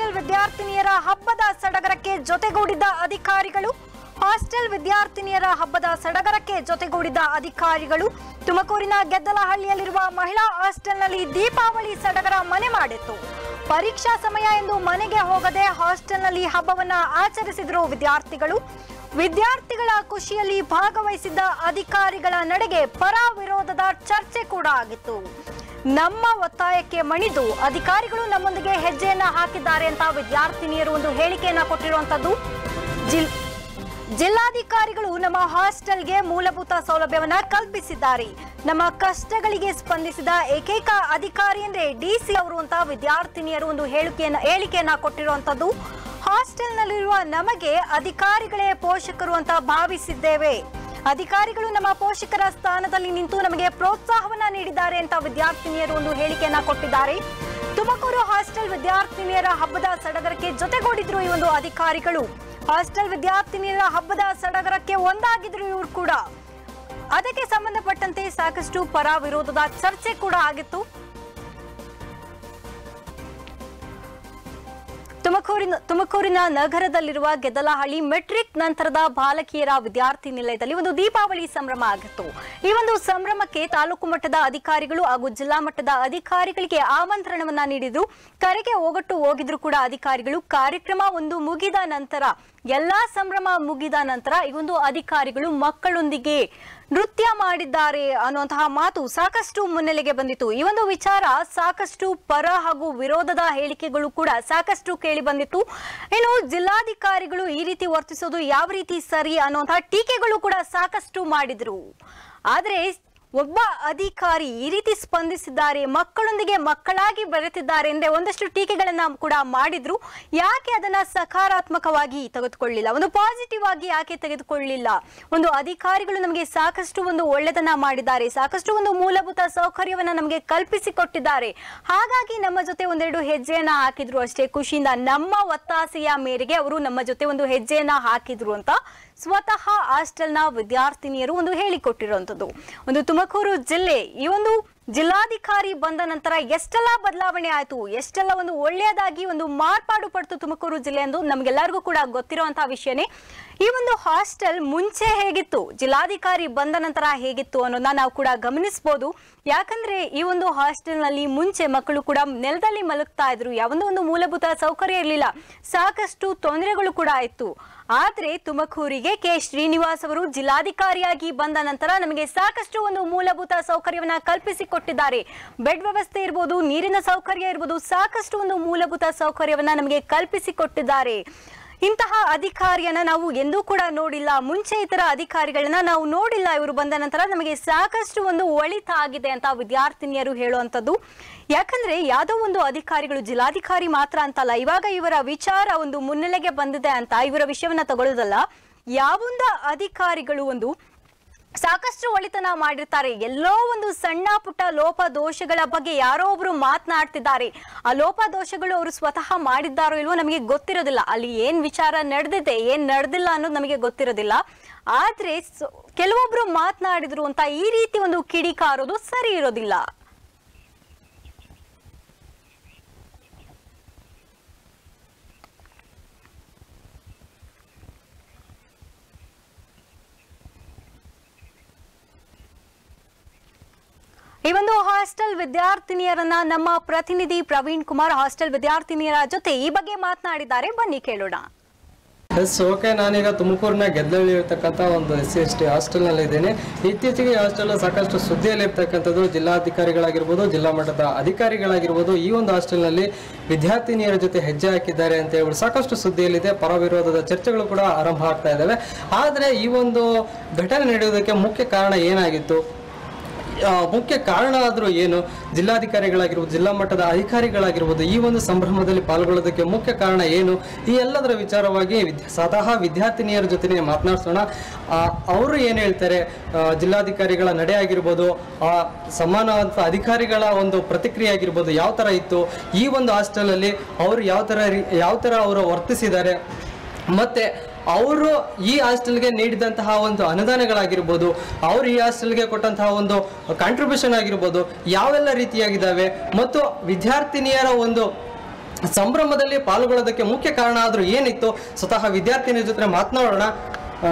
Hostel ವಿದ್ಯಾರ್ಥಿನಿಯರ ಹಬ್ಬದ ಸಡಗರಕ್ಕೆ ಜೊತೆಗೂಡಿದ್ದ ಅಧಿಕಾರಿಗಳು ಹಾಸ್ಟೆಲ್ ವಿದ್ಯಾರ್ಥಿನಿಯರ ಹಬ್ಬದ ಸಡಗರಕ್ಕೆ ಜೊತೆಗೂಡಿದ್ದ ಅಧಿಕಾರಿಗಳು ತುಮಕೂರಿನ ಗೆದ್ದಲಹಳ್ಳಿಯಲ್ಲಿರುವ ಮಹಿಳಾ ಹಾಸ್ಟೆಲ್ನಲ್ಲಿ ದೀಪಾವಳಿ ಸಡಗರ ಮನೆ ಮಾಡಿತ್ತು ಪರೀಕ್ಷಾ ಸಮಯ ಎಂದು ಮನೆಗೆ ಹೋಗದೆ ಹಾಸ್ಟೆಲ್ನಲ್ಲಿ ಹಬ್ಬವನ್ನ ಆಚರಿಸಿದರು ವಿದ್ಯಾರ್ಥಿಗಳು ವಿದ್ಯಾರ್ಥಿಗಳ ಖುಷಿಯಲ್ಲಿ ಭಾಗವಹಿಸಿದ್ದ ಅಧಿಕಾರಿಗಳ ನಡೆಗೆ ಪರ ವಿರೋಧದ ಚರ್ಚೆ ಕೂಡ ಆಗಿತ್ತು ನಮ್ಮ ಒತ್ತಾಯಕ್ಕೆ ಮಣಿದು ಅಧಿಕಾರಿಗಳು ನಮ್ಮೊಂದಿಗೆ ಹೆಜ್ಜೆಯನ್ನ ಹಾಕಿದ್ದಾರೆ ಅಂತ ವಿದ್ಯಾರ್ಥಿನಿಯರು ಒಂದು ಹೇಳಿಕೆಯನ್ನ ಕೊಟ್ಟಿರುವಂತದ್ದು ಜಿಲ್ ಜಿಲ್ಲಾಧಿಕಾರಿಗಳು ನಮ್ಮ ಹಾಸ್ಟೆಲ್ಗೆ ಮೂಲಭೂತ ಸೌಲಭ್ಯವನ್ನ ಕಲ್ಪಿಸಿದ್ದಾರೆ ನಮ್ಮ ಕಷ್ಟಗಳಿಗೆ ಸ್ಪಂದಿಸಿದ ಏಕೈಕ ಅಧಿಕಾರಿ ಅಂದ್ರೆ ಡಿಸಿ ಅವರು ಅಂತ ವಿದ್ಯಾರ್ಥಿನಿಯರು ಒಂದು ಹೇಳಿಕೆಯನ್ನ ಹೇಳಿಕೆಯನ್ನ ಕೊಟ್ಟಿರುವಂತದ್ದು ಹಾಸ್ಟೆಲ್ನಲ್ಲಿರುವ ನಮಗೆ ಅಧಿಕಾರಿಗಳೇ ಪೋಷಕರು ಅಂತ ಭಾವಿಸಿದ್ದೇವೆ ಅಧಿಕಾರಿಗಳು ನಮ್ಮ ಪೋಷಕರ ಸ್ಥಾನದಲ್ಲಿ ನಿಂತು ನಮಗೆ ಪ್ರೋತ್ಸಾಹವನ್ನ ನೀಡಿದ್ದಾರೆ ಅಂತ ವಿದ್ಯಾರ್ಥಿನಿಯರು ಒಂದು ಹೇಳಿಕೆಯನ್ನ ಕೊಟ್ಟಿದ್ದಾರೆ ತುಮಕೂರು ಹಾಸ್ಟೆಲ್ ವಿದ್ಯಾರ್ಥಿನಿಯರ ಹಬ್ಬದ ಸಡಗರಕ್ಕೆ ಜೊತೆಗೂಡಿದ್ರು ಈ ಒಂದು ಅಧಿಕಾರಿಗಳು ಹಾಸ್ಟೆಲ್ ವಿದ್ಯಾರ್ಥಿನಿಯರ ಹಬ್ಬದ ಸಡಗರಕ್ಕೆ ಒಂದಾಗಿದ್ರು ಇವರು ಕೂಡ ಅದಕ್ಕೆ ಸಂಬಂಧಪಟ್ಟಂತೆ ಸಾಕಷ್ಟು ಪರ ವಿರೋಧದ ಚರ್ಚೆ ಕೂಡ ಆಗಿತ್ತು ತುಮಕೂರಿನ ತುಮಕೂರಿನ ನಗರದಲ್ಲಿರುವ ಗೆದ್ದಲಹಳ್ಳಿ ಮೆಟ್ರಿಕ್ ನಂತರದ ಬಾಲಕಿಯರ ವಿದ್ಯಾರ್ಥಿ ನಿಲಯದಲ್ಲಿ ಒಂದು ದೀಪಾವಳಿ ಸಂಭ್ರಮ ಆಗಿತ್ತು ಈ ಒಂದು ಸಂಭ್ರಮಕ್ಕೆ ತಾಲೂಕು ಮಟ್ಟದ ಅಧಿಕಾರಿಗಳು ಹಾಗೂ ಜಿಲ್ಲಾ ಮಟ್ಟದ ಅಧಿಕಾರಿಗಳಿಗೆ ಆಮಂತ್ರಣವನ್ನ ನೀಡಿದ್ರು ಕರೆಗೆ ಹೋಗಟ್ಟು ಹೋಗಿದ್ರು ಕೂಡ ಅಧಿಕಾರಿಗಳು ಕಾರ್ಯಕ್ರಮ ಒಂದು ಮುಗಿದ ನಂತರ ಎಲ್ಲಾ ಸಂಭ್ರಮ ಮುಗಿದ ನಂತರ ಈ ಒಂದು ಅಧಿಕಾರಿಗಳು ಮಕ್ಕಳೊಂದಿಗೆ ನೃತ್ಯ ಮಾಡಿದ್ದಾರೆ ಅನ್ನುವಂತಹ ಮಾತು ಸಾಕಷ್ಟು ಮುನ್ನೆಲೆಗೆ ಬಂದಿತ್ತು ಈ ಒಂದು ವಿಚಾರ ಸಾಕಷ್ಟು ಪರ ಹಾಗೂ ವಿರೋಧದ ಹೇಳಿಕೆಗಳು ಕೂಡ ಸಾಕಷ್ಟು ಕೇಳಿ ಬಂದಿತ್ತು ಇನ್ನು ಜಿಲ್ಲಾಧಿಕಾರಿಗಳು ಈ ರೀತಿ ವರ್ತಿಸೋದು ಯಾವ ರೀತಿ ಸರಿ ಅನ್ನುವಂತಹ ಟೀಕೆಗಳು ಕೂಡ ಸಾಕಷ್ಟು ಮಾಡಿದ್ರು ಆದ್ರೆ ಒಬ್ಬ ಅಧಿಕಾರಿ ಈ ರೀತಿ ಸ್ಪಂದಿಸಿದ್ದಾರೆ ಮಕ್ಕಳೊಂದಿಗೆ ಮಕ್ಕಳಾಗಿ ಬೆರೆತಿದ್ದಾರೆ ಎಂದೇ ಒಂದಷ್ಟು ಟೀಕೆಗಳನ್ನ ಕೂಡ ಮಾಡಿದ್ರು ಯಾಕೆ ಅದನ್ನ ಸಕಾರಾತ್ಮಕವಾಗಿ ತೆಗೆದುಕೊಳ್ಳಿಲ್ಲ ಒಂದು ಪಾಸಿಟಿವ್ ಆಗಿ ಯಾಕೆ ತೆಗೆದುಕೊಳ್ಳಿಲ್ಲ ಒಂದು ಅಧಿಕಾರಿಗಳು ನಮಗೆ ಸಾಕಷ್ಟು ಒಂದು ಒಳ್ಳೆದನ್ನ ಮಾಡಿದ್ದಾರೆ ಸಾಕಷ್ಟು ಒಂದು ಮೂಲಭೂತ ಸೌಕರ್ಯವನ್ನ ನಮಗೆ ಕಲ್ಪಿಸಿಕೊಟ್ಟಿದ್ದಾರೆ ಹಾಗಾಗಿ ನಮ್ಮ ಜೊತೆ ಒಂದೆರಡು ಹೆಜ್ಜೆಯನ್ನ ಹಾಕಿದ್ರು ಅಷ್ಟೇ ಖುಷಿಯಿಂದ ನಮ್ಮ ಒತ್ತಾಸೆಯ ಮೇರೆಗೆ ಅವರು ನಮ್ಮ ಜೊತೆ ಒಂದು ಹೆಜ್ಜೆಯನ್ನ ಹಾಕಿದ್ರು ಅಂತ ಸ್ವತಃ ಹಾಸ್ಟೆಲ್ನ ವಿದ್ಯಾರ್ಥಿನಿಯರು ಒಂದು ಹೇಳಿಕೊಟ್ಟಿರುವಂತದ್ದು ಒಂದು ತುಮಕೂರು ಜಿಲ್ಲೆ ಈ ಒಂದು ಜಿಲ್ಲಾಧಿಕಾರಿ ಬಂದ ನಂತರ ಎಷ್ಟೆಲ್ಲ ಬದಲಾವಣೆ ಆಯ್ತು ಎಷ್ಟೆಲ್ಲ ಒಂದು ಒಳ್ಳೆಯದಾಗಿ ಒಂದು ಮಾರ್ಪಾಡು ಪಡ್ತು ತುಮಕೂರು ಜಿಲ್ಲೆ ಎಂದು ನಮ್ಗೆಲ್ಲರಿಗೂ ಕೂಡ ಗೊತ್ತಿರುವಂತಹ ವಿಷಯನೇ ಈ ಒಂದು ಹಾಸ್ಟೆಲ್ ಮುಂಚೆ ಹೇಗಿತ್ತು ಜಿಲ್ಲಾಧಿಕಾರಿ ಬಂದ ನಂತರ ಹೇಗಿತ್ತು ಅನ್ನೋದನ್ನ ನಾವು ಕೂಡ ಗಮನಿಸಬಹುದು ಯಾಕಂದ್ರೆ ಈ ಒಂದು ಹಾಸ್ಟೆಲ್ನಲ್ಲಿ ಮುಂಚೆ ಮಕ್ಕಳು ಕೂಡ ನೆಲದಲ್ಲಿ ಮಲಗ್ತಾ ಇದ್ರು ಯಾವೊಂದು ಒಂದು ಮೂಲಭೂತ ಸೌಕರ್ಯ ಇರಲಿಲ್ಲ ಸಾಕಷ್ಟು ತೊಂದರೆಗಳು ಕೂಡ ಆಯ್ತು ಆದ್ರೆ ತುಮಕೂರಿಗೆ ಕೆ ಶ್ರೀನಿವಾಸ್ ಅವರು ಜಿಲ್ಲಾಧಿಕಾರಿಯಾಗಿ ಬಂದ ನಂತರ ನಮಗೆ ಸಾಕಷ್ಟು ಒಂದು ಮೂಲಭೂತ ಸೌಕರ್ಯವನ್ನ ಕಲ್ಪಿಸಿಕೊಟ್ಟಿದ್ದಾರೆ ಬೆಡ್ ವ್ಯವಸ್ಥೆ ಇರ್ಬೋದು ನೀರಿನ ಸೌಕರ್ಯ ಇರ್ಬೋದು ಸಾಕಷ್ಟು ಒಂದು ಮೂಲಭೂತ ಸೌಕರ್ಯವನ್ನ ನಮಗೆ ಕಲ್ಪಿಸಿಕೊಟ್ಟಿದ್ದಾರೆ ಇಂತಹ ಅಧಿಕಾರಿಯನ್ನ ನಾವು ಎಂದೂ ಕೂಡ ನೋಡಿಲ್ಲ ಮುಂಚೆ ಇತರ ಅಧಿಕಾರಿಗಳನ್ನ ನಾವು ನೋಡಿಲ್ಲ ಇವರು ಬಂದ ನಂತರ ನಮಗೆ ಸಾಕಷ್ಟು ಒಂದು ಒಳಿತಾಗಿದೆ ಅಂತ ವಿದ್ಯಾರ್ಥಿನಿಯರು ಹೇಳುವಂಥದ್ದು ಯಾಕಂದ್ರೆ ಯಾವುದೋ ಒಂದು ಅಧಿಕಾರಿಗಳು ಜಿಲ್ಲಾಧಿಕಾರಿ ಮಾತ್ರ ಅಂತಲ್ಲ ಇವಾಗ ಇವರ ವಿಚಾರ ಒಂದು ಮುನ್ನೆಲೆಗೆ ಬಂದಿದೆ ಅಂತ ಇವರ ವಿಷಯವನ್ನ ತಗೊಳ್ಳೋದಲ್ಲ ಯಾವೊಂದು ಅಧಿಕಾರಿಗಳು ಒಂದು ಸಾಕಷ್ಟು ಒಳಿತನ ಮಾಡಿರ್ತಾರೆ ಎಲ್ಲೋ ಒಂದು ಸಣ್ಣ ಪುಟ್ಟ ಲೋಪ ದೋಷಗಳ ಬಗ್ಗೆ ಯಾರೋ ಒಬ್ರು ಮಾತನಾಡ್ತಿದ್ದಾರೆ ಆ ಲೋಪ ದೋಷಗಳು ಅವರು ಸ್ವತಃ ಮಾಡಿದ್ದಾರೋ ಇಲ್ವೋ ನಮಗೆ ಗೊತ್ತಿರೋದಿಲ್ಲ ಅಲ್ಲಿ ಏನ್ ವಿಚಾರ ನಡೆದಿದೆ ಏನ್ ನಡೆದಿಲ್ಲ ಅನ್ನೋದು ನಮಗೆ ಗೊತ್ತಿರೋದಿಲ್ಲ ಆದ್ರೆ ಸ- ಕೆಲವೊಬ್ರು ಮಾತನಾಡಿದ್ರು ಅಂತ ಈ ರೀತಿ ಒಂದು ಕಿಡಿಕಾರೋದು ಸರಿ ಇರೋದಿಲ್ಲ ಈ ಒಂದು ಹಾಸ್ಟೆಲ್ ವಿದ್ಯಾರ್ಥಿನಿಯರನ್ನ ನಮ್ಮ ಪ್ರತಿನಿಧಿ ಪ್ರವೀಣ್ ಕುಮಾರ್ ಹಾಸ್ಟೆಲ್ ವಿದ್ಯಾರ್ಥಿನಿಯರ ಜೊತೆ ಈ ಬಗ್ಗೆ ಮಾತನಾಡಿದ್ದಾರೆ ಬನ್ನಿ ಕೇಳೋಣ ಎಸ್ ಓಕೆ ನಾನೀಗ ತುಮಕೂರಿನ ಗೆದ್ದಳ್ಳಿ ಇರ್ತಕ್ಕಂಥ ಒಂದು ಎಸ್ ಸಿ ಎಸ್ ಟಿ ಹಾಸ್ಟೆಲ್ನಲ್ಲಿ ಇದ್ದೇನೆ ಇತ್ತೀಚೆಗೆ ಈ ಹಾಸ್ಟೆಲ್ ಸಾಕಷ್ಟು ಸುದ್ದಿಯಲ್ಲಿ ಇರ್ತಕ್ಕಂಥದ್ದು ಜಿಲ್ಲಾಧಿಕಾರಿಗಳಾಗಿರ್ಬೋದು ಜಿಲ್ಲಾ ಮಟ್ಟದ ಅಧಿಕಾರಿಗಳಾಗಿರ್ಬೋದು ಈ ಒಂದು ಹಾಸ್ಟೆಲ್ನಲ್ಲಿ ವಿದ್ಯಾರ್ಥಿನಿಯರ ಜೊತೆ ಹೆಜ್ಜೆ ಹಾಕಿದ್ದಾರೆ ಅಂತ ಹೇಳಿ ಸಾಕಷ್ಟು ಸುದ್ದಿಯಲ್ಲಿದೆ ಪರ ವಿರೋಧದ ಚರ್ಚೆಗಳು ಕೂಡ ಆರಂಭ ಆಗ್ತಾ ಇದ್ದಾವೆ ಆದರೆ ಈ ಒಂದು ಘಟನೆ ನಡೆಯುವುದಕ್ಕೆ ಮುಖ್ಯ ಕಾರಣ ಏನಾಗಿತ್ತು ಆ, ಮುಖ್ಯ ಕಾರಣ ಆದ್ರೂ ಏನು ಜಿಲ್ಲಾಧಿಕಾರಿಗಳಾಗಿರ್ಬೋದು ಜಿಲ್ಲಾ ಮಟ್ಟದ ಅಧಿಕಾರಿಗಳಾಗಿರ್ಬೋದು ಈ ಒಂದು ಸಂಭ್ರಮದಲ್ಲಿ ಪಾಲ್ಗೊಳ್ಳೋದಕ್ಕೆ ಮುಖ್ಯ ಕಾರಣ ಏನು ಈ ಎಲ್ಲದರ ವಿಚಾರವಾಗಿ ವಿದ್ಯಾ ಸ್ವತಃ ವಿದ್ಯಾರ್ಥಿನಿಯರ ಜೊತೆ ಮಾತನಾಡ್ಸೋಣ ಆ, ಅವರು ಏನು ಹೇಳ್ತಾರೆ ಆ, ಜಿಲ್ಲಾಧಿಕಾರಿಗಳ ನಡೆ ಆಗಿರ್ಬೋದು ಆ ಸಮಾನವಂತ ಅಧಿಕಾರಿಗಳ ಒಂದು ಪ್ರತಿಕ್ರಿಯೆ ಆಗಿರ್ಬೋದು ಯಾವ ಥರ ಇತ್ತು ಈ ಒಂದು ಹಾಸ್ಟೆಲಲ್ಲಿ ಅವರು ಯಾವ ಥರ ರೀ- ಯಾವ ಥರ ಅವರು ವರ್ತಿಸಿದ್ದಾರೆ ಮತ್ತೆ ಅವರು ಈ ಹಾಸ್ಟೆಲ್ಗೆ ನೀಡಿದಂತಹ ಒಂದು ಅನುದಾನಗಳಾಗಿರ್ಬೋದು ಅವರು ಈ ಹಾಸ್ಟೆಲ್ಗೆ ಕೊಟ್ಟಂತಹ ಒಂದು ಕಾಂಟ್ರಿಬ್ಯೂಷನ್ ಆಗಿರ್ಬೋದು ಯಾವೆಲ್ಲ ರೀತಿಯಾಗಿದ್ದಾವೆ ಮತ್ತು ವಿದ್ಯಾರ್ಥಿನಿಯರ ಒಂದು ಸಂಭ್ರಮದಲ್ಲಿ ಪಾಲ್ಗೊಳ್ಳೋದಕ್ಕೆ ಮುಖ್ಯ ಕಾರಣ ಆದ್ರೂ ಏನಿತ್ತು ಸ್ವತಃ ವಿದ್ಯಾರ್ಥಿನಿ ಜೊತೆ ಮಾತನಾಡೋಣ ಆ,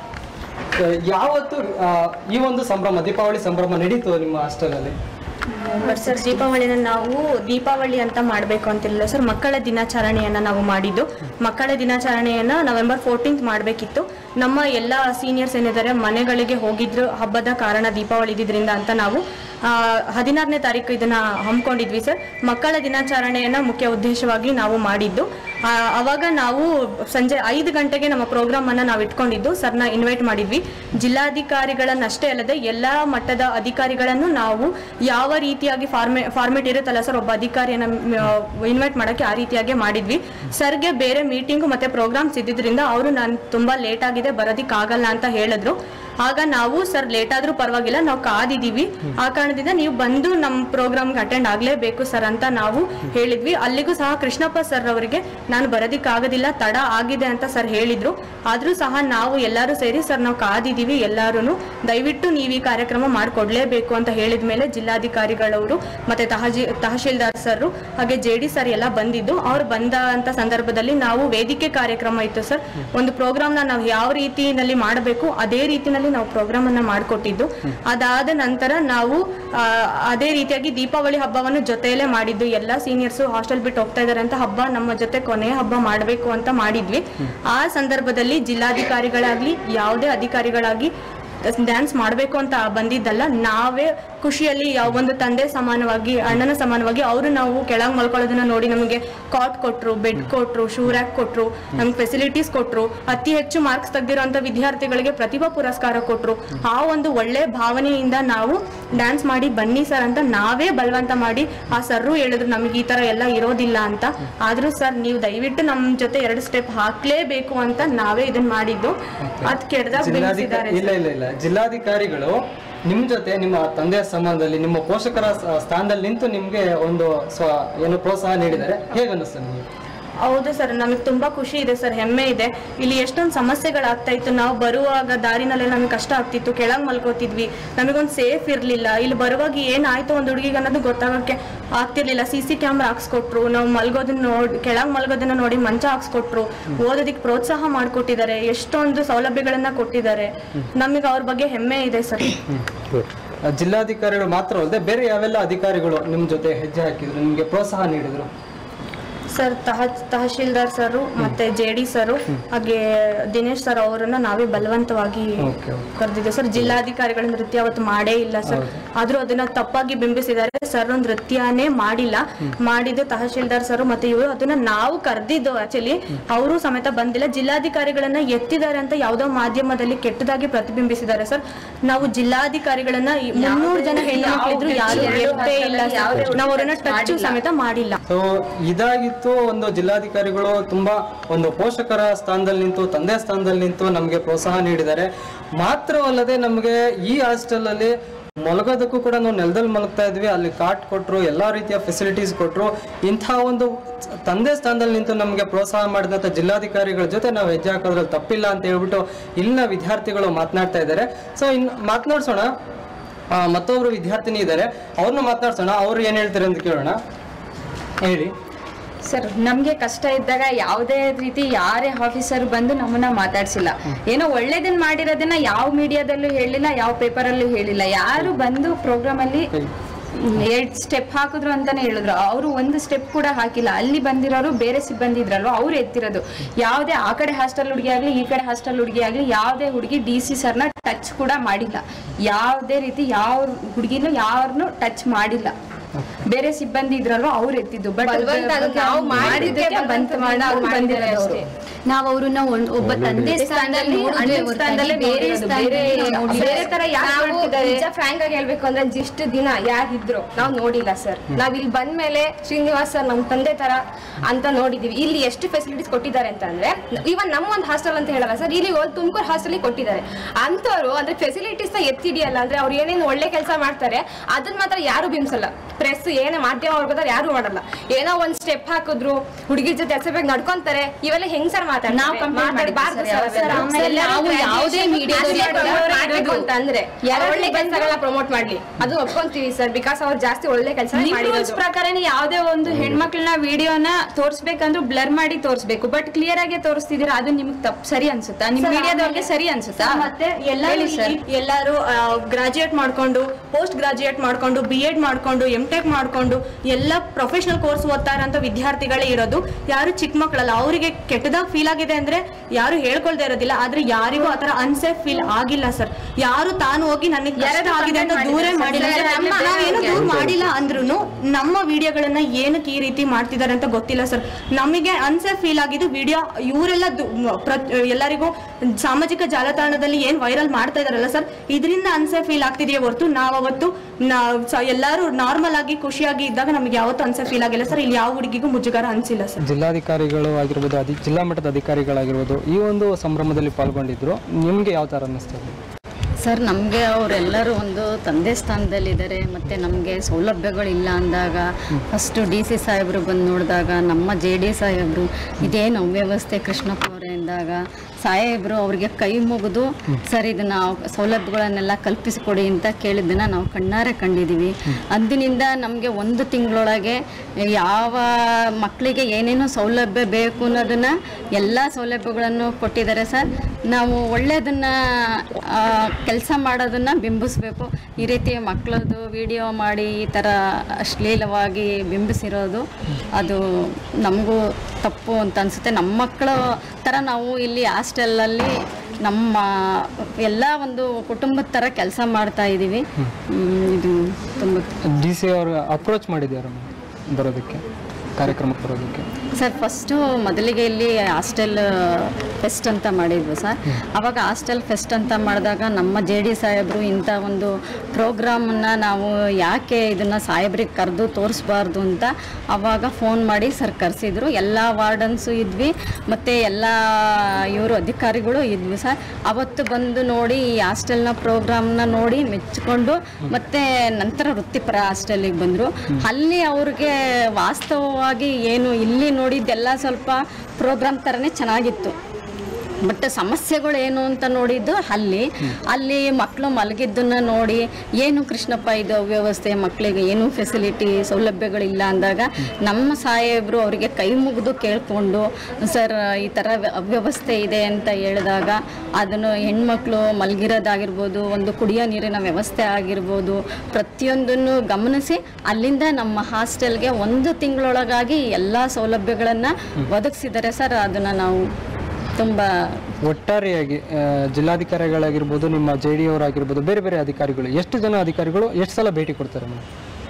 ಆ, ಯಾವತ್ತು ಆ, ಈ ಒಂದು ಸಂಭ್ರಮ ದೀಪಾವಳಿ ಸಂಭ್ರಮ ನಡೀತು ನಿಮ್ಮ ಹಾಸ್ಟೆಲಲ್ಲಿ ಬಟ್ ಸರ್ ದೀಪಾವಳಿನ ನಾವು ದೀಪಾವಳಿ ಅಂತ ಮಾಡಬೇಕು ಅಂತಿರಲಿಲ್ಲ ಸರ್ ಮಕ್ಕಳ ದಿನಾಚರಣೆಯನ್ನ ನಾವು ಮಾಡಿದ್ದು ಮಕ್ಕಳ ದಿನಾಚರಣೆಯನ್ನ ನವೆಂಬರ್ ಫೋರ್ಟೀನ್ತ್ ಮಾಡಬೇಕಿತ್ತು ನಮ್ಮ ಎಲ್ಲ ಸೀನಿಯರ್ಸ್ ಏನಿದ್ದಾರೆ ಮನೆಗಳಿಗೆ ಹೋಗಿದ್ರು ಹಬ್ಬದ ಕಾರಣ ದೀಪಾವಳಿ ಇದ್ದಿದ್ರಿಂದ ಅಂತ ನಾವು ಹದಿನಾರನೇ ತಾರೀಕು ಇದನ್ನ ಹಮ್ಮಿಕೊಂಡಿದ್ವಿ ಸರ್ ಮಕ್ಕಳ ದಿನಾಚರಣೆಯನ್ನ ಮುಖ್ಯ ಉದ್ದೇಶವಾಗಿ ನಾವು ಮಾಡಿದ್ದು ಆ, ಅವಾಗ ನಾವು ಸಂಜೆ ಐದು ಗಂಟೆಗೆ ನಮ್ಮ ಪ್ರೋಗ್ರಾಮ್ ಅನ್ನ ನಾವು ಇಟ್ಕೊಂಡಿದ್ದು ಸರ್ನ ಇನ್ವೈಟ್ ಮಾಡಿದ್ವಿ ಜಿಲ್ಲಾಧಿಕಾರಿಗಳನ್ನಷ್ಟೇ ಅಲ್ಲದೆ ಎಲ್ಲ ಮಟ್ಟದ ಅಧಿಕಾರಿಗಳನ್ನು ನಾವು ಯಾವ ರೀತಿಯಾಗಿ ಫಾರ್ಮೆ ಫಾರ್ಮೆಟ್ ಇರುತ್ತಲ್ಲ ಸರ್ ಒಬ್ಬ ಅಧಿಕಾರಿಯನ್ನ ಇನ್ವೈಟ್ ಮಾಡಕ್ಕೆ ಆ ರೀತಿಯಾಗಿ ಮಾಡಿದ್ವಿ ಸರ್ಗೆ ಬೇರೆ ಮೀಟಿಂಗ್ ಮತ್ತೆ ಪ್ರೋಗ್ರಾಮ್ಸ್ ಇದ್ದಿದ್ರಿಂದ ಅವರು ನಾನು ತುಂಬಾ ಲೇಟ್ ಆಗಿದೆ ಬರೋದಿಕ್ಕಾಗಲ್ಲ ಅಂತ ಹೇಳಿದ್ರು ಆಗ ನಾವು ಸರ್ ಲೇಟ್ ಆದ್ರೂ ಪರವಾಗಿಲ್ಲ ನಾವು ಕಾದಿದೀವಿ ಆ ಕಾರಣದಿಂದ ನೀವು ಬಂದು ನಮ್ಮ ಪ್ರೋಗ್ರಾಮ್ಗೆ ಅಟೆಂಡ್ ಆಗ್ಲೇಬೇಕು ಸರ್ ಅಂತ ನಾವು ಹೇಳಿದ್ವಿ ಅಲ್ಲಿಗೂ ಸಹ ಕೃಷ್ಣಪ್ಪ ಸರ್ ಅವರಿಗೆ ನಾನು ಬರೋದಿಕ್ಕಾಗೋದಿಲ್ಲ ತಡ ಆಗಿದೆ ಅಂತ ಸರ್ ಹೇಳಿದ್ರು ಆದ್ರೂ ಸಹ ನಾವು ಎಲ್ಲರೂ ಸೇರಿ ಸರ್ ನಾವು ಕಾದಿದೀವಿ ಎಲ್ಲರೂ ದಯವಿಟ್ಟು ನೀವು ಈ ಕಾರ್ಯಕ್ರಮ ಮಾಡಿಕೊಡ್ಲೇಬೇಕು ಅಂತ ಹೇಳಿದ ಮೇಲೆ ಜಿಲ್ಲಾಧಿಕಾರಿಗಳವರು ಮತ್ತೆ ತಹಜಿ ತಹಶೀಲ್ದಾರ್ ಸರ್ ಹಾಗೆ ಜೆ ಡಿ ಸರ್ ಎಲ್ಲ ಬಂದಿದ್ದು ಅವ್ರು ಬಂದ ಅಂತ ಸಂದರ್ಭದಲ್ಲಿ ನಾವು ವೇದಿಕೆ ಕಾರ್ಯಕ್ರಮ ಇತ್ತು ಸರ್ ಒಂದು ಪ್ರೋಗ್ರಾಮ್ನ ನಾವು ಯಾವ ರೀತಿಯಲ್ಲಿ ಮಾಡಬೇಕು ಅದೇ ರೀತಿನಲ್ಲಿ ನಾವು ಪ್ರೋಗ್ರಾಮ್ ಅನ್ನ ಮಾಡಿಕೊಟ್ಟಿದ್ದು ಅದಾದ ನಂತರ ನಾವು ಆ, ಅದೇ ರೀತಿಯಾಗಿ ದೀಪಾವಳಿ ಹಬ್ಬವನ್ನು ಜೊತೆಯಲ್ಲೇ ಮಾಡಿದ್ದು ಎಲ್ಲ ಸೀನಿಯರ್ಸ್ ಹಾಸ್ಟೆಲ್ ಬಿಟ್ಟು ಹೋಗ್ತಾ ಇದಾರೆ ಅಂತ ಹಬ್ಬ ನಮ್ಮ ಜೊತೆ ಕೊನೆಯ ಹಬ್ಬ ಮಾಡಬೇಕು ಅಂತ ಮಾಡಿದ್ವಿ ಆ ಸಂದರ್ಭದಲ್ಲಿ ಜಿಲ್ಲಾಧಿಕಾರಿಗಳಾಗ್ಲಿ ಯಾವುದೇ ಅಧಿಕಾರಿಗಳಾಗಿ ಡ್ಯಾನ್ಸ್ ಮಾಡಬೇಕು ಅಂತ ಬಂದಿದ್ದಲ್ಲ ನಾವೇ ಖುಷಿಯಲ್ಲಿ ಯಾವ ಒಂದು ತಂದೆ ಸಮಾನವಾಗಿ ಅಣ್ಣನ ಸಮಾನವಾಗಿ ಅವರು ನಾವು ಕೆಳಗೆ ಮಲ್ಕೊಳ್ಳೋದನ್ನ ನೋಡಿ ನಮಗೆ ಕಾಟ್ ಕೊಟ್ರು ಬೆಡ್ ಕೊಟ್ರು ಶೂ ರ್ಯಾಕ್ ಕೊಟ್ರು ನಮ್ಗೆ ಫೆಸಿಲಿಟೀಸ್ ಕೊಟ್ರು ಅತಿ ಹೆಚ್ಚು ಮಾರ್ಕ್ಸ್ ತೆಗ್ದಿರೋಂಥ ವಿದ್ಯಾರ್ಥಿಗಳಿಗೆ ಪ್ರತಿಭಾ ಪುರಸ್ಕಾರ ಕೊಟ್ರು ಆ ಒಂದು ಒಳ್ಳೆ ಭಾವನೆಯಿಂದ ನಾವು ಡ್ಯಾನ್ಸ್ ಮಾಡಿ ಬನ್ನಿ ಸರ್ ಅಂತ ನಾವೇ ಬಲವಂತ ಮಾಡಿ ಆ ಸರ್ರು ಹೇಳಿದ್ರು ನಮಗೆ ಈ ತರ ಎಲ್ಲ ಇರೋದಿಲ್ಲ ಅಂತ ಆದ್ರೂ ಸರ್ ನೀವು ದಯವಿಟ್ಟು ನಮ್ಮ ಜೊತೆ ಎರಡು ಸ್ಟೆಪ್ ಹಾಕ್ಲೇಬೇಕು ಅಂತ ನಾವೇ ಇದನ್ನ ಮಾಡಿದ್ದು ಅದ್ ಕೆಡ್ದಾಗ ಜಿಲ್ಲಾಧಿಕಾರಿ ಇಲ್ಲ ಇಲ್ಲ ಇಲ್ಲ ಜಿಲ್ಲಾಧಿಕಾರಿಗಳು ನಿಮ್ ಜೊತೆ ನಿಮ್ಮ ತಂದೆಯ ಸಂಬಂಧದಲ್ಲಿ ನಿಮ್ಮ ಪೋಷಕರ ಸ- ಸ್ಥಾನದಲ್ಲಿ ನಿಂತು ನಿಮ್ಗೆ ಒಂದು ಸ್ವ ಏನು ಪ್ರೋತ್ಸಾಹ ನೀಡಿದ್ದಾರೆ ಹೇಗೆ ಅನ್ನಿಸ್ತು ನಿಮಗೆ ಹೌದು ಸರ್ ನಮಗೆ ತುಂಬಾ ಖುಷಿ ಇದೆ ಸರ್ ಹೆಮ್ಮೆ ಇದೆ ಇಲ್ಲಿ ಎಷ್ಟೊಂದು ಸಮಸ್ಯೆಗಳಾಗ್ತಾ ಇತ್ತು ನಾವು ಬರುವಾಗ ದಾರಿನಲ್ಲಿ ನಮಗೆ ಕಷ್ಟ ಆಗ್ತಿತ್ತು ಕೆಳಗ್ ಮಲ್ಕೋತಿದ್ವಿ ನಮಗೊಂದು ಸೇಫ್ ಇರ್ಲಿಲ್ಲ ಇಲ್ಲಿ ಬರುವಾಗ ಏನಾಯ್ತು ಒಂದು ಹುಡುಗಿಗೆ ಅನ್ನೋದು ಗೊತ್ತಾಗಕ್ಕೆ ಆಗ್ತಿರ್ಲಿಲ್ಲ ಸಿ ಸಿ ಕ್ಯಾಮ್ರಾ ಹಾಕ್ಸ್ಕೊಟ್ರು ನಾವು ಮಲ್ಗೋದನ್ನ ನೋಡಿ ಕೆಳಗ್ ಮಲ್ಗೋದನ್ನ ನೋಡಿ ಮಂಚ ಹಾಕ್ಸ್ಕೊಟ್ರು ಓದೋದಿಕ್ ಪ್ರೋತ್ಸಾಹ ಮಾಡಿಕೊಟ್ಟಿದ್ದಾರೆ ಎಷ್ಟೊಂದು ಸೌಲಭ್ಯಗಳನ್ನ ಕೊಟ್ಟಿದ್ದಾರೆ ನಮಗೆ ಅವ್ರ ಬಗ್ಗೆ ಹೆಮ್ಮೆ ಇದೆ ಸರ್ ಜಿಲ್ಲಾಧಿಕಾರಿಗಳು ಮಾತ್ರ ಅಲ್ಲದೆ ಬೇರೆ ಯಾವೆಲ್ಲ ಅಧಿಕಾರಿಗಳು ನಿಮ್ ಜೊತೆ ಹೆಜ್ಜೆ ಹಾಕಿದ್ರು ನಿಮ್ಗೆ ಪ್ರೋತ್ಸಾಹ ನೀಡಿದ್ರು ಸರ್ ತಹ ತಹಶೀಲ್ದಾರ್ ಸರ್ ಮತ್ತೆ ಜೆ ಡಿ ಸರ್ ಹಾಗೆ ದಿನೇಶ್ ಸರ್ ಅವರನ್ನ ನಾವೇ ಬಲವಂತವಾಗಿ ಓಕೆ ಕರೆದಿದ್ದೆ ಸರ್ ಜಿಲ್ಲಾಧಿಕಾರಿಗಳ ನೃತ್ಯ ಅವತ್ತು ಮಾಡೇ ಇಲ್ಲ ಸರ್ ಆದ್ರೂ ಅದನ್ನ ತಪ್ಪಾಗಿ ಬಿಂಬಿಸಿದ್ದಾರೆ ಸರ್ ನೃತ್ಯನೇ ಮಾಡಿಲ್ಲ ಮಾಡಿದ್ದು ತಹಶೀಲ್ದಾರ್ ಸರ್ ಮತ್ತೆ ಇವರು ಅದನ್ನ ನಾವು ಕರೆದಿದ್ದು ಆಕ್ಚುಲಿ ಅವರು ಸಮೇತ ಬಂದಿಲ್ಲ ಜಿಲ್ಲಾಧಿಕಾರಿಗಳನ್ನ ಎತ್ತಿದ್ದಾರೆ ಅಂತ ಯಾವ್ದೋ ಮಾಧ್ಯಮದಲ್ಲಿ ಕೆಟ್ಟದಾಗಿ ಪ್ರತಿಬಿಂಬಿಸಿದ್ದಾರೆ ಸರ್ ನಾವು ಜಿಲ್ಲಾಧಿಕಾರಿಗಳನ್ನ ಈ ಮುನ್ನೂರು ಜನ ಹೆಣ್ಣು ಮಕ್ಕಳಿದ್ರು ಯಾರು ಎತ್ತೇ ಇಲ್ಲ ಸರ್ ನಾವು ಅವರನ್ನ ಟಚ್ ಸಮೇತ ಮಾಡಿಲ್ಲ ಸೊ ಇದಾಗಿತ್ತು ಒಂದು ಜಿಲ್ಲಾಧಿಕಾರಿಗಳು ತುಂಬಾ ಒಂದು ಪೋಷಕರ ಸ್ಥಾನದಲ್ಲಿ ನಿಂತು ತಂದೆ ಸ್ಥಾನದಲ್ಲಿ ನಿಂತು ನಮಗೆ ಪ್ರೋತ್ಸಾಹ ನೀಡಿದ್ದಾರೆ ಮಾತ್ರವಲ್ಲದೆ ನಮಗೆ ಈ ಹಾಸ್ಟೆಲ್ ಅಲ್ಲಿ ಮಲಗೋದಕ್ಕೂ ಕೂಡ ನಾವು ನೆಲದಲ್ಲಿ ಮಲಗ್ತಾ ಇದ್ವಿ ಅಲ್ಲಿ ಕಾಟ್ ಕೊಟ್ರು ಎಲ್ಲಾ ರೀತಿಯ ಫೆಸಿಲಿಟೀಸ್ ಕೊಟ್ರು ಇಂಥ ಒಂದು ತಂದೆ ಸ್ಥಾನದಲ್ಲಿ ನಿಂತು ನಮಗೆ ಪ್ರೋತ್ಸಾಹ ಮಾಡಿದಂಥ ಜಿಲ್ಲಾಧಿಕಾರಿಗಳ ಜೊತೆ ನಾವು ಹೆಜ್ಜೆ ಹಾಕೋದ್ರಲ್ಲಿ ತಪ್ಪಿಲ್ಲ ಅಂತ ಹೇಳ್ಬಿಟ್ಟು ಇಲ್ಲಿನ ವಿದ್ಯಾರ್ಥಿಗಳು ಮಾತನಾಡ್ತಾ ಇದ್ದಾರೆ ಸೊ ಇನ್ನು ಮಾತನಾಡ್ಸೋಣ ಆ, ಮತ್ತೊಬ್ರು ವಿದ್ಯಾರ್ಥಿನಿ ಇದ್ದಾರೆ ಅವ್ರನ್ನ ಮಾತನಾಡ್ಸೋಣ ಅವ್ರು ಏನ್ ಹೇಳ್ತಾರೆ ಅಂತ ಕೇಳೋಣ ಹೇಳಿ ಸರ್ ನಮ್ಗೆ ಕಷ್ಟ ಇದ್ದಾಗ ಯಾವುದೇ ರೀತಿ ಯಾರೇ ಆಫೀಸರ್ ಬಂದು ನಮ್ಮನ್ನ ಮಾತಾಡ್ಸಿಲ್ಲ ಏನೋ ಒಳ್ಳೇದನ್ನ ಮಾಡಿರೋದನ್ನ ಯಾವ ಮೀಡಿಯಾದಲ್ಲೂ ಹೇಳಿಲ್ಲ ಯಾವ ಪೇಪರಲ್ಲೂ ಹೇಳಿಲ್ಲ ಯಾರು ಬಂದು ಪ್ರೋಗ್ರಾಮ್ ಅಲ್ಲಿ ಎರಡ್ ಸ್ಟೆಪ್ ಹಾಕಿದ್ರು ಅಂತಾನೆ ಹೇಳಿದ್ರು ಅವರು ಒಂದು ಸ್ಟೆಪ್ ಕೂಡ ಹಾಕಿಲ್ಲ ಅಲ್ಲಿ ಬಂದಿರೋರು ಬೇರೆ ಸಿಬ್ಬಂದಿ ಇದ್ರಲ್ವ ಅವ್ರು ಎತ್ತಿರೋದು ಯಾವುದೇ ಆ ಕಡೆ ಹಾಸ್ಟೆಲ್ ಹುಡುಗಿ ಆಗ್ಲಿ ಈ ಕಡೆ ಹಾಸ್ಟೆಲ್ ಹುಡುಗಿ ಆಗ್ಲಿ ಯಾವುದೇ ಹುಡುಗಿ ಡಿ ಸಿ ಸರ್ನ ಟಚ್ ಕೂಡ ಮಾಡಿಲ್ಲ ಯಾವುದೇ ರೀತಿ ಯಾವ ಹುಡುಗಿನೂ ಯಾರನ್ನು ಟಚ್ ಮಾಡಿಲ್ಲ ಬೇರೆ ಸಿಬ್ಬಂದಿ ಇದ್ರಲ್ವ ಅವ್ರು ಎತ್ತಿದ್ದು ಬಟ್ ಬಲವಂತ ಅದು ನಾವು ಮಾಡಿದ್ದಕ್ಕೆ ಬಂತು ಮಾಡ ಅವ್ರು ಬಂದಿರೋದು ಅವ್ರು. ನಾವು ಅವ್ರನ್ನ ಒಂದ್- ಒಬ್ಬ ತಂದೆ ಸ್ಥಾನದಲ್ಲಿ ನೋಡಿದ್ವಿ ಅಣ್ಣನ್ ಹೊರ್ತಾಗಿ ಸ್ಥಾನದಲ್ಲಿ ಬೇರೆ ನೋಡಿರೋದು, ಸ್ಥಾನದಲ್ಲಿ ಬೇರೆ- ನೋಡಿಲ್ಲ. ಬೇರೆ ತರ ಯಾಕ್ ನಾವು ಮಾಡ್ತಿದ್ದಾರೆ? ನಿಜ ಫ್ರಾಂಕ್ ಆಗಿ ಹೇಳ್ಬೇಕು ಅಂದ್ರೆ ಇಷ್ಟು ದಿನ ಯಾರಿದ್ರು ನಾವು ನೋಡಿಲ್ಲ ಸರ್ ನಾವ್ ಇಲ್ಲಿ ಬಂದ್ಮೇಲೆ ಶ್ರೀನಿವಾಸ್ ಸರ್ ನಮ್ ತಂದೆ ತರ ಅಂತ ನೋಡಿದೀವಿ ಇಲ್ಲಿ ಎಷ್ಟು ಫೆಸಿಲಿಟೀಸ್ ಕೊಟ್ಟಿದ್ದಾರೆ ಅಂತ ಅಂದ್ರೆ ಇವನ್ ನಮ್ಮ ಒಂದು ಹಾಸ್ಟೆಲ್ ಅಂತ ಹೇಳಲ್ಲ ಸರ್ ಇಲ್ಲಿ ಒಂದು ತುಮಕೂರು ಹಾಸ್ಟೆಲ್ ಕೊಟ್ಟಿದ್ದಾರೆ ಅಂತವ್ರು ಅಂದ್ರೆ ಫೆಸಿಲಿಟೀಸ್ ನ ಎತ್ತಿಡಿಯಲ್ಲ ಅಂದ್ರೆ ಅವ್ರು ಏನೇನು ಒಳ್ಳೆ ಕೆಲಸ ಮಾಡ್ತಾರೆ ಅದನ್ನ ಮಾತ್ರ ಯಾರು ಬಿಂಬಿಸಲ್ಲ ಪ್ರೆಸ್ ಏನೇ ಮಾಧ್ಯಮ ವರ್ಗದವ್ರು ಯಾರು ಮಾಡಲ್ಲ ಏನೋ ಒಂದ್ ಸ್ಟೆಪ್ ಹಾಕಿದ್ರು ಹುಡುಗಿ ಜೊತೆ ಎಸಬೇಕು ನಡ್ಕೊಂತಾರೆ ಇವೆಲ್ಲ ಹೆಂಗ್ ಸರ್ ಮಾತಾಡ್ತಾರೆ ನಾವ್ complaint ಮಾತಾಡ್ಬಾರ್ದು ಮಾಡಿದ್ವಿ ಸರ್ sir. ಅವೆಲ್ಲ. ಸರ್, ಎಲ್ಲರೂ ನಾವು ಯಾವುದೇ graduation mediaದಲ್ಲಿ graduate ಮಾಡ್ಬೇಕು ಮಾಡ್ಬೇಕು ಅಂತ ಅಂದ್ರೆ ಯಾರಾದ್ರೂ ಒಳ್ಳೆ ಬಂದು- ಕೆಲಸಗಳನ್ನ ಪ್ರಮೋಟ್ ಮಾಡ್ಲಿ ಅದು ಒಪ್ಕೊಂತೀವಿ ಸರ್ ಬಿಕಾಸ್ ಅವ್ರು ಜಾಸ್ತಿ ಒಳ್ಳೆ ಕೆಲಸ ನಿಮ್ ರೂಲ್ಸ್ ಮಾಡಿರೋದು ಪ್ರಕಾರನೇ ಯಾವ್ದೇ ಒಂದು ಹೆಣ್ಮಕ್ಳನ್ನ ವಿಡಿಯೋನ ತೋರ್ಸ್ಬೇಕಂದ್ರೂ ಬ್ಲರ್ ಮಾಡಿ ತೋರ್ಸ್ಬೇಕು ಬಟ್ ಕ್ಲಿಯರ್ ಆಗಿ ತೋರಿಸ್ತಿದೀರಾ ಅದು ನಿಮ್ಗೆ ತಪ್ಪು ಸರಿ ಅನ್ಸುತ್ತಾ ನಿಮ್ ಮೀಡಿಯಾದವ್ರಿಗೆ ಸರಿ ಅನ್ಸುತ್ತಾ ಮತ್ತೆ ಎಲ್ಲರೂ ಹೇಳಿ ಸರ್ ಇಲ್ಲಿ ಎಲ್ಲರೂ ಗ್ರಾಜುಯೇಟ್ ಮಾಡ್ಕೊಂಡು ಪೋಸ್ಟ್ ಗ್ರಾಜುಯೇಟ್ ಮಾಡ್ಕೊಂಡು ಬಿ ಎಡ್ ಮಾಡ್ಕೊಂಡು ಎಂ ಟೆಕ್ ಮಾಡ್ಕೊಂಡು ಎಲ್ಲ ಪ್ರೊಫೆಷನಲ್ ಕೋರ್ಸ್ ಓದ್ತಾ ಇರೋಂಥ ವಿದ್ಯಾರ್ಥಿಗಳೇ ಇರೋದು ಯಾರು ಚಿಕ್ಕ ಮಕ್ಕಳಲ್ಲ ಅವರಿಗೆ ಕೆಟ್ಟದಾಗ ಫೀಲ್ ಆಗಿದೆ ಅಂದ್ರೆ ಯಾರು ಹೇಳ್ಕೊಳ್ದೇ ಇರೋದಿಲ್ಲ ಆದ್ರೆ ಯಾರಿಗೂ ಆತರ ಅನ್ಸೇಫ್ ಫೀಲ್ ಆಗಿಲ್ಲ ಸರ್ ಯಾರು ತಾನು ಹೋಗಿ ನನಗೆ ಕಷ್ಟ ಆಗಿದೆ ಅಂತ ದೂರೇ ಮಾಡಿಲ್ಲ ಸರ್, ನಮ್ಮ ಬೇರೆ ನಾವೇನು ಬೇರೆ ದೂರ ಮಾಡಿಲ್ಲ ಅಂದ್ರೂ ನಮ್ಮ ವಿಡಿಯೋಗಳನ್ನ ಏನಕ್ಕೆ ಈ ರೀತಿ ಮಾಡ್ತಿದ್ದಾರೆ ಅಂತ ಗೊತ್ತಿಲ್ಲ ಸರ್ ನಮಗೆ ಅನ್ಸೇಫ್ ಫೀಲ್ ಆಗಿದ್ದು ವಿಡಿಯೋ ಇವರೆಲ್ಲ ಎಲ್ಲರಿಗೂ ಸಾಮಾಜಿಕ ಜಾಲತಾಣದಲ್ಲಿ ಏನ್ ವೈರಲ್ ಮಾಡ್ತಾ ಇದಾರಲ್ಲ ಸರ್ ಇದರಿಂದ ಅನ್ಸೇಫ್ ಫೀಲ್ ಆಗ್ತಿದೆಯೇ ಹೊರತು ನಾವು ಅವತ್ತು ನಾವ್ ಸ- ಎಲ್ಲರೂ ನಾರ್ಮಲ್ ಆಗಿ ಖುಷಿಯಾಗಿ ಇದ್ದಾಗ ನಮಗೆ ಯಾವತ್ತೂ ಅನ್ಸೇಫ್ ಫೀಲ್ ಆಗಿಲ್ಲ ಸರ್ ಇಲ್ಲಿ ಯಾವ ಹುಡುಗಿಗೂ ಮುಜುಗರ ಅನ್ಸಿಲ್ಲ ಸರ್ ಜಿಲ್ಲಾಧಿಕಾರಿಗಳು ಆಗಿರ್ಬೋದು ಅಧಿ ಜಿಲ್ಲಾ ಮಟ್ಟದ ಅಧಿಕಾರಿಗಳಾಗಿರ್ಬೋದು ಈ ಒಂದು ಸಂಭ್ರಮದಲ್ಲಿ ಪಾಲ್ಗೊಂಡಿದ್ರು ನಿಮ್ಗೆ ಯಾವ ತರ ಅನ್ನಿಸ್ತದೆ ಸರ್ ನಮಗೆ ಅವರೆಲ್ಲರೂ ಒಂದು ತಂದೆ ಸ್ಥಾನದಲ್ಲಿದ್ದಾರೆ ಮತ್ತು ನಮಗೆ ಸೌಲಭ್ಯಗಳಿಲ್ಲ ಅಂದಾಗ ಫಸ್ಟು ಡಿ ಸಿ ಸಾಹೇಬರು ಬಂದು ನೋಡಿದಾಗ ನಮ್ಮ ಜೆ ಡಿ ಸಾಹೇಬರು ಇದೇನು ಅವ್ಯವಸ್ಥೆ ಕೃಷ್ಣಪ್ಪ ಅವರೇ ಅಂದಾಗ ಸಾಹೇಬರು ಅವ್ರಿಗೆ ಕೈ ಮುಗಿದು ಸರ್ ಇದನ್ನ ಸೌಲಭ್ಯಗಳನ್ನೆಲ್ಲ ಕಲ್ಪಿಸಿಕೊಡಿ ಅಂತ ಕೇಳಿದ್ದನ್ನ ನಾವು ಕಣ್ಣಾರೆ ಕಂಡಿದ್ದೀವಿ ಅಂದಿನಿಂದ ನಮಗೆ ಒಂದು ತಿಂಗಳೊಳಗೆ ಯಾವ ಮಕ್ಕಳಿಗೆ ಏನೇನು ಸೌಲಭ್ಯ ಬೇಕು ಅನ್ನೋದನ್ನ ಎಲ್ಲ ಸೌಲಭ್ಯಗಳನ್ನು ಕೊಟ್ಟಿದ್ದಾರೆ ಸರ್ ನಾವು ಒಳ್ಳೆಯದನ್ನ ಕೆಲಸ ಮಾಡೋದನ್ನ ಬಿಂಬಿಸ್ಬೇಕು ಈ ರೀತಿ ಮಕ್ಕಳದು ವಿಡಿಯೋ ಮಾಡಿ ಈ ಥರ ಅಶ್ಲೀಲವಾಗಿ ಬಿಂಬಿಸಿರೋದು ಅದು ನಮಗೂ ತಪ್ಪು ಅಂತ ಅನಿಸುತ್ತೆ ನಮ್ಮ ಮಕ್ಕಳ ಥರ ನಾವು ಇಲ್ಲಿ ಹಾಸ್ಟೆಲಲ್ಲಿ ನಮ್ಮ ಎಲ್ಲ ಒಂದು ಕುಟುಂಬದ ಥರ ಕೆಲಸ ಮಾಡ್ತಾ ಇದ್ದೀವಿ ಹ್ಮ್, ಇದು ತುಂಬ ಡಿ ಸಿ ಅವರು ಅಪ್ರೋಚ್ ಮಾಡಿದ್ಯಾರ ಬರೋದಕ್ಕೆ ಕಾರ್ಯಕ್ರಮಕ್ಕೆ ಬರೋದಕ್ಕೆ ಸರ್ ಫಸ್ಟು ಮೊದಲಿಗೆ ಇಲ್ಲಿ ಹಾಸ್ಟೆಲ್ ಫೆಸ್ಟ್ ಅಂತ ಮಾಡಿದ್ವು ಸರ್ ಅವಾಗ ಹಾಸ್ಟೆಲ್ ಫೆಸ್ಟ್ ಅಂತ ಮಾಡಿದಾಗ ನಮ್ಮ ಜೆ ಡಿ ಸಾಹೇಬರು ಇಂಥ ಒಂದು ಪ್ರೋಗ್ರಾಮನ್ನು ನಾವು ಯಾಕೆ ಇದನ್ನು ಸಾಹೇಬ್ರಿಗೆ ಕರೆದು ತೋರಿಸ್ಬಾರ್ದು ಅಂತ ಅವಾಗ ಫೋನ್ ಮಾಡಿ ಸರ್ ಕರೆಸಿದ್ರು ಎಲ್ಲ ವಾರ್ಡನ್ಸು ಇದ್ವಿ ಮತ್ತು ಎಲ್ಲ ಇವರು ಅಧಿಕಾರಿಗಳು ಇದ್ವಿ ಸರ್ ಅವತ್ತು ಬಂದು ನೋಡಿ ಈ ಹಾಸ್ಟೆಲ್ನ ಪ್ರೋಗ್ರಾಮ್ನ ನೋಡಿ ಮೆಚ್ಚಿಕೊಂಡು ಮತ್ತು ನಂತರ ವೃತ್ತಿಪರ ಹಾಸ್ಟೆಲಿಗೆ ಬಂದರು ಅಲ್ಲಿ ಅವ್ರಿಗೆ ವಾಸ್ತವವಾಗಿ ಏನು ಇಲ್ಲಿ ನೋಡಿದ್ದೆಲ್ಲ ಸ್ವಲ್ಪ ಪ್ರೋಗ್ರಾಮ್ ಥರನೇ ಚೆನ್ನಾಗಿತ್ತು ಬಟ್ ಸಮಸ್ಯೆಗಳು ಏನು ಅಂತ ನೋಡಿದ್ದು ಅಲ್ಲಿ ಅಲ್ಲಿ ಮಕ್ಕಳು ಮಲಗಿದ್ದನ್ನ ನೋಡಿ ಏನು ಕೃಷ್ಣಪ್ಪ ಇದು ಅವ್ಯವಸ್ಥೆ ಮಕ್ಕಳಿಗೆ ಏನು ಫೆಸಿಲಿಟಿ ಸೌಲಭ್ಯಗಳಿಲ್ಲ ಅಂದಾಗ ನಮ್ಮ ಸಾಹೇಬರು ಅವರಿಗೆ ಕೈ ಮುಗಿದು ಕೇಳಿಕೊಂಡು ಸರ್ ಈ ಥರ ವ್ಯ- ಅವ್ಯವಸ್ಥೆ ಇದೆ ಅಂತ ಹೇಳಿದಾಗ ಅದನ್ನು ಹೆಣ್ಮಕ್ಳು ಮಲಗಿರೋದಾಗಿರ್ಬೋದು ಒಂದು ಕುಡಿಯೋ ನೀರಿನ ವ್ಯವಸ್ಥೆ ಆಗಿರ್ಬೋದು ಪ್ರತಿಯೊಂದನ್ನು ಗಮನಿಸಿ ಅಲ್ಲಿಂದ ನಮ್ಮ ಹಾಸ್ಟೆಲ್ಗೆ ಒಂದು ತಿಂಗಳೊಳಗಾಗಿ ಎಲ್ಲ ಸೌಲಭ್ಯಗಳನ್ನು ಒದಗಿಸಿದ್ದಾರೆ ಸರ್ ಅದನ್ನು ನಾವು ತುಂಬ ಒಟ್ಟಾರೆಯಾಗಿ ಆ, ಜಿಲ್ಲಾಧಿಕಾರಿಗಳಾಗಿರ್ಬೋದು ನಿಮ್ಮ ಜೆ ಡಿ ಅವರಾಗಿರ್ಬೋದು ಬೇರೆ ಬೇರೆ ಅಧಿಕಾರಿಗಳು ಎಷ್ಟು ಜನ ಅಧಿಕಾರಿಗಳು ಎಷ್ಟು ಸಲ ಭೇಟಿ ಕೊಡ್ತಾರೆ ಮೇಡಮ್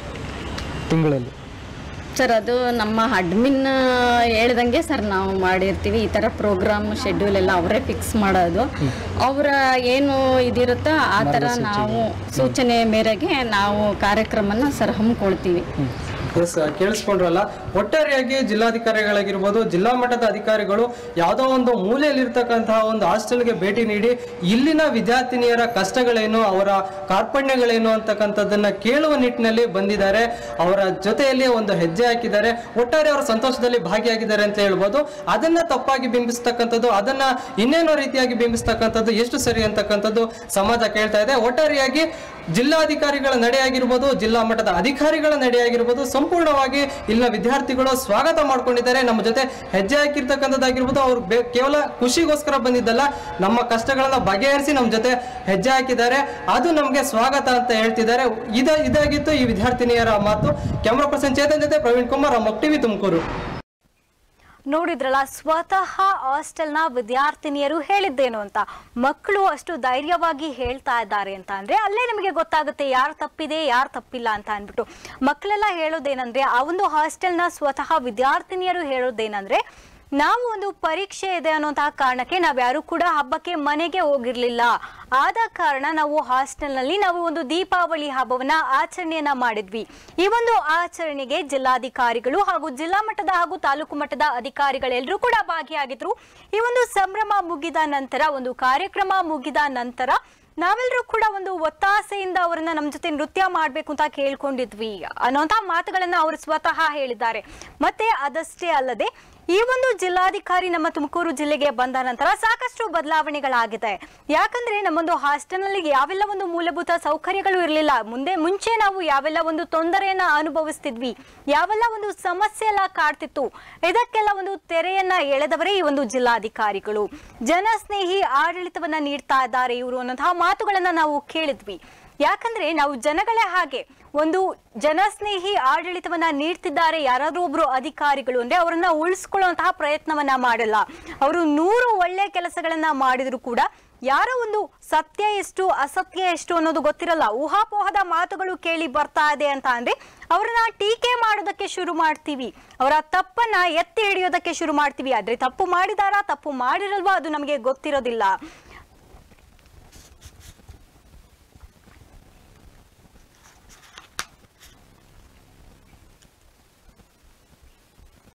ತಿಂಗಳಲ್ಲಿ ಸರ್ ಅದು ನಮ್ಮ ಅಡ್ಮಿನ್ ಹೇಳ್ದಂಗೆ ಸರ್ ನಾವು ಮಾಡಿರ್ತೀವಿ ಈ ಥರ ಪ್ರೋಗ್ರಾಮ್ ಶೆಡ್ಯೂಲ್ ಎಲ್ಲ ಅವರೇ ಫಿಕ್ಸ್ ಮಾಡೋದು ಅವರ ಏನು ಇದಿರುತ್ತೋ ಆ ಥರ ನಾವು ಸೂಚನೆ ಮೇರೆಗೆ ನಾವು ಕಾರ್ಯಕ್ರಮನ ಸರ್ ಹಮ್ಮಿಕೊಳ್ತೀವಿ ಎಸ್ ಕೇಳಿಸ್ಕೊಂಡ್ರಲ್ಲ ಒಟ್ಟಾರೆಯಾಗಿ ಜಿಲ್ಲಾಧಿಕಾರಿಗಳಾಗಿರ್ಬೋದು ಜಿಲ್ಲಾ ಮಟ್ಟದ ಅಧಿಕಾರಿಗಳು ಯಾವುದೋ ಒಂದು ಮೂಲೆಯಲ್ಲಿರ್ತಕ್ಕಂತಹ ಒಂದು ಹಾಸ್ಟೆಲ್ಗೆ ಭೇಟಿ ನೀಡಿ ಇಲ್ಲಿನ ವಿದ್ಯಾರ್ಥಿನಿಯರ ಕಷ್ಟಗಳೇನು ಅವರ ಕಾರ್ಪಣ್ಯಗಳೇನು ಅಂತಕ್ಕಂಥದ್ದನ್ನ ಕೇಳುವ ನಿಟ್ಟಿನಲ್ಲಿ ಬಂದಿದ್ದಾರೆ ಅವರ ಜೊತೆಯಲ್ಲಿ ಒಂದು ಹೆಜ್ಜೆ ಹಾಕಿದ್ದಾರೆ ಒಟ್ಟಾರೆ ಅವರ ಸಂತೋಷದಲ್ಲಿ ಭಾಗಿಯಾಗಿದ್ದಾರೆ ಅಂತ ಹೇಳ್ಬೋದು ಅದನ್ನ ತಪ್ಪಾಗಿ ಬಿಂಬಿಸ್ತಕ್ಕಂಥದ್ದು ಅದನ್ನ ಇನ್ನೇನೋ ರೀತಿಯಾಗಿ ಬಿಂಬಿಸ್ತಕ್ಕಂಥದ್ದು ಎಷ್ಟು ಸರಿ ಅಂತಕ್ಕಂಥದ್ದು ಸಮಾಜ ಕೇಳ್ತಾ ಇದೆ ಒಟ್ಟಾರೆಯಾಗಿ ಜಿಲ್ಲಾಧಿಕಾರಿಗಳ ನಡೆಯಾಗಿರ್ಬೋದು ಜಿಲ್ಲಾ ಮಟ್ಟದ ಅಧಿಕಾರಿಗಳ ನಡೆಯಾಗಿರ್ಬೋದು ಸಂಪೂರ್ಣವಾಗಿ ಇಲ್ಲಿನ ವಿದ್ಯಾರ್ಥಿಗಳು ಸ್ವಾಗತ ಮಾಡ್ಕೊಂಡಿದ್ದಾರೆ ನಮ್ಮ ಜೊತೆ ಹೆಜ್ಜೆ ಹಾಕಿರ್ತಕ್ಕಂಥದ್ದಾಗಿರ್ಬೋದು ಅವ್ರು ಬೇ- ಕೇವಲ ಖುಷಿಗೋಸ್ಕರ ಬಂದಿದ್ದಲ್ಲ ನಮ್ಮ ಕಷ್ಟಗಳನ್ನ ಬಗೆಹರಿಸಿ ನಮ್ಮ ಜೊತೆ ಹೆಜ್ಜೆ ಹಾಕಿದ್ದಾರೆ ಅದು ನಮಗೆ ಸ್ವಾಗತ ಅಂತ ಹೇಳ್ತಿದ್ದಾರೆ ಇದ ಇದಾಗಿತ್ತು ಈ ವಿದ್ಯಾರ್ಥಿನಿಯರ ಮಾತು ಕ್ಯಾಮ್ರಾ ಪರ್ಸನ್ ಚೇತನ್ ಜೊತೆ ಪ್ರವೀಣ್ ಕುಮಾರ್ ಅಮ್ಮಕ್ ಟಿವಿ ತುಮಕೂರು ನೋಡಿದ್ರಲ್ಲ ಸ್ವತಃ ಹಾಸ್ಟೆಲ್ನ ವಿದ್ಯಾರ್ಥಿನಿಯರು ಹೇಳಿದ್ದೇನು ಅಂತ ಮಕ್ಕಳು ಅಷ್ಟು ಧೈರ್ಯವಾಗಿ ಹೇಳ್ತಾ ಇದ್ದಾರೆ ಅಂತ ಅಂದ್ರೆ ಅಲ್ಲೇ ನಮಗೆ ಗೊತ್ತಾಗುತ್ತೆ ಯಾರು ತಪ್ಪಿದೆ ಯಾರು ತಪ್ಪಿಲ್ಲ ಅಂತ ಅಂದ್ಬಿಟ್ಟು ಮಕ್ಕಳೆಲ್ಲ ಹೇಳೋದೇನಂದ್ರೆ ಆ ಒಂದು ಹಾಸ್ಟೆಲ್ನ ಸ್ವತಃ ವಿದ್ಯಾರ್ಥಿನಿಯರು ಹೇಳೋದೇನಂದ್ರೆ ನಾವು ಒಂದು ಪರೀಕ್ಷೆ ಇದೆ ಅನ್ನೋಂತಹ ಕಾರಣಕ್ಕೆ ನಾವ್ಯಾರು ಕೂಡ ಹಬ್ಬಕ್ಕೆ ಮನೆಗೆ ಹೋಗಿರ್ಲಿಲ್ಲ ಆದ ಕಾರಣ ನಾವು ಹಾಸ್ಟೆಲ್ನಲ್ಲಿ ನಾವು ಒಂದು ದೀಪಾವಳಿ ಹಬ್ಬವನ್ನ ಆಚರಣೆಯನ್ನ ಮಾಡಿದ್ವಿ ಈ ಒಂದು ಆಚರಣೆಗೆ ಜಿಲ್ಲಾಧಿಕಾರಿಗಳು ಹಾಗೂ ಜಿಲ್ಲಾ ಮಟ್ಟದ ಹಾಗೂ ತಾಲೂಕು ಮಟ್ಟದ ಅಧಿಕಾರಿಗಳೆಲ್ಲರೂ ಕೂಡ ಭಾಗಿಯಾಗಿದ್ರು ಈ ಒಂದು ಸಂಭ್ರಮ ಮುಗಿದ ನಂತರ ಒಂದು ಕಾರ್ಯಕ್ರಮ ಮುಗಿದ ನಂತರ ನಾವೆಲ್ಲರೂ ಕೂಡ ಒಂದು ಒತ್ತಾಸೆಯಿಂದ ಅವರನ್ನ ನಮ್ಮ ಜೊತೆ ನೃತ್ಯ ಮಾಡಬೇಕು ಅಂತ ಕೇಳ್ಕೊಂಡಿದ್ವಿ ಅನ್ನೋಂಥ ಮಾತುಗಳನ್ನ ಅವರು ಸ್ವತಃ ಹೇಳಿದ್ದಾರೆ ಮತ್ತೆ ಅದಷ್ಟೇ ಅಲ್ಲದೆ ಈ ಒಂದು ಜಿಲ್ಲಾಧಿಕಾರಿ ನಮ್ಮ ತುಮಕೂರು ಜಿಲ್ಲೆಗೆ ಬಂದ ನಂತರ ಸಾಕಷ್ಟು ಬದಲಾವಣೆಗಳಾಗಿದೆ ಯಾಕಂದ್ರೆ ನಮ್ಮೊಂದು ಹಾಸ್ಟೆಲ್ನಲ್ಲಿ ಯಾವೆಲ್ಲ ಒಂದು ಮೂಲಭೂತ ಸೌಕರ್ಯಗಳು ಇರಲಿಲ್ಲ ಮುಂದೆ ಮುಂಚೆ ನಾವು ಯಾವೆಲ್ಲ ಒಂದು ತೊಂದರೆಯನ್ನ ಅನುಭವಿಸ್ತಿದ್ವಿ ಯಾವೆಲ್ಲ ಒಂದು ಸಮಸ್ಯೆ ಎಲ್ಲ ಕಾಡ್ತಿತ್ತು ಇದಕ್ಕೆಲ್ಲ ಒಂದು ತೆರೆಯನ್ನ ಎಳೆದವರೇ ಈ ಒಂದು ಜಿಲ್ಲಾಧಿಕಾರಿಗಳು ಜನಸ್ನೇಹಿ ಆಡಳಿತವನ್ನ ನೀಡ್ತಾ ಇದ್ದಾರೆ ಇವರು ಅನ್ನೋಂತಹ ಮಾತುಗಳನ್ನ ನಾವು ಕೇಳಿದ್ವಿ ಯಾಕಂದ್ರೆ ನಾವು ಜನಗಳೇ ಹಾಗೆ ಒಂದು ಜನಸ್ನೇಹಿ ಆಡಳಿತವನ್ನ ನೀಡ್ತಿದ್ದಾರೆ ಯಾರಾದ್ರೂ ಒಬ್ರು ಅಧಿಕಾರಿಗಳು ಅಂದ್ರೆ ಅವರನ್ನ ಉಳಿಸ್ಕೊಳ್ಳುವಂತಹ ಪ್ರಯತ್ನವನ್ನ ಮಾಡಲ್ಲ ಅವರು ನೂರು ಒಳ್ಳೆ ಕೆಲಸಗಳನ್ನ ಮಾಡಿದ್ರು ಕೂಡ ಯಾರೋ ಒಂದು ಸತ್ಯ ಎಷ್ಟು ಅಸತ್ಯ ಎಷ್ಟು ಅನ್ನೋದು ಗೊತ್ತಿರಲ್ಲ ಊಹಾಪೋಹದ ಮಾತುಗಳು ಕೇಳಿ ಬರ್ತಾ ಇದೆ ಅಂತ ಅಂದ್ರೆ ಅವರನ್ನ ಟೀಕೆ ಮಾಡೋದಕ್ಕೆ ಶುರು ಮಾಡ್ತೀವಿ ಅವರ ತಪ್ಪನ್ನ ಎತ್ತಿ ಹಿಡಿಯೋದಕ್ಕೆ ಶುರು ಮಾಡ್ತೀವಿ ಆದ್ರೆ ತಪ್ಪು ಮಾಡಿದಾರಾ ತಪ್ಪು ಮಾಡಿರಲ್ವಾ ಅದು ನಮಗೆ ಗೊತ್ತಿರೋದಿಲ್ಲ